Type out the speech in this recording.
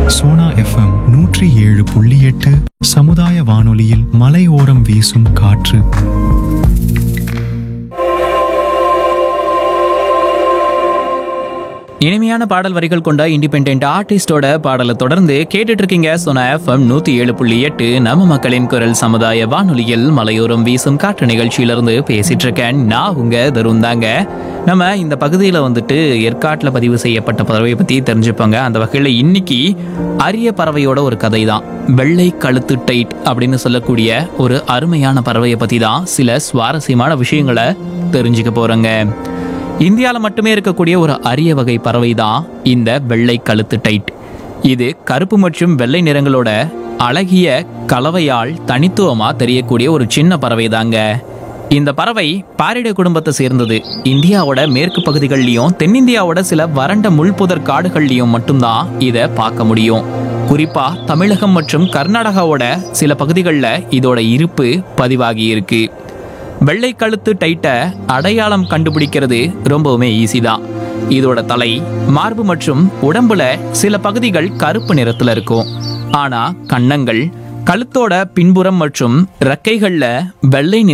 Sona FM நூற்றி ஏழு புள்ளி எட்டு சமுதாய வானொலியில் மலையோரம் வீசும் காற்று இனிமையான பாடல் வரிகள் கொண்ட இண்டிபெண்ட் ஆர்டிஸ்டோட பாடலை தொடர்ந்து கேட்டுட்டு இருக்கீங்க சொன்ன எஃப்எம் நூத்தி ஏழு புள்ளி எட்டு நம்ம மக்களின் குரல் சமுதாய வானொலியில் மலையோரம் வீசும் காற்று நிகழ்ச்சியிலிருந்து பேசிட்டு இருக்கேன் நான் உங்க தருண் தாங்க நம்ம இந்த பகுதியில் வந்துட்டு ஏற்காட்டில் பதிவு செய்யப்பட்ட பறவையை பற்றி தெரிஞ்சுப்போங்க அந்த வகையில் இன்னைக்கு அரிய பறவையோட ஒரு கதை தான் வெள்ளை கழுத்து டைட் அப்படின்னு சொல்லக்கூடிய ஒரு அருமையான பறவையை பற்றி தான் சில சுவாரஸ்யமான விஷயங்களை தெரிஞ்சுக்க போகிறோங்க இந்தியாவில் மட்டுமே இருக்கக்கூடிய ஒரு அரிய வகை பறவை தான் இந்த வெள்ளை கழுத்து டைட் இது கருப்பு மற்றும் வெள்ளை நிறங்களோட அழகிய கலவையால் தனித்துவமா தெரியக்கூடிய ஒரு சின்ன பறவை தாங்க இந்த பறவை பாரிடை குடும்பத்தை சேர்ந்தது இந்தியாவோட மேற்கு பகுதிகள்லயும் தென்னிந்தியாவோட சில வறண்ட முள்புதர் காடுகள்லயும் மட்டும்தான் இதை பார்க்க முடியும் குறிப்பா தமிழகம் மற்றும் கர்நாடகாவோட சில பகுதிகளில் இதோட இருப்பு பதிவாகி இருக்கு வெள்ளை கழுத்து டைட்டை அடையாளம் கண்டுபிடிக்கிறது ரொம்பவுமே ஈஸி தான் இதோட தலை மார்பு மற்றும் உடம்புல சில பகுதிகள் கருப்பு நிறத்துல இருக்கும் ஆனா கன்னங்கள் கழுத்தோட பின்புறம் மற்றும் ரெக்கைகள்ல வெள்ளை நிற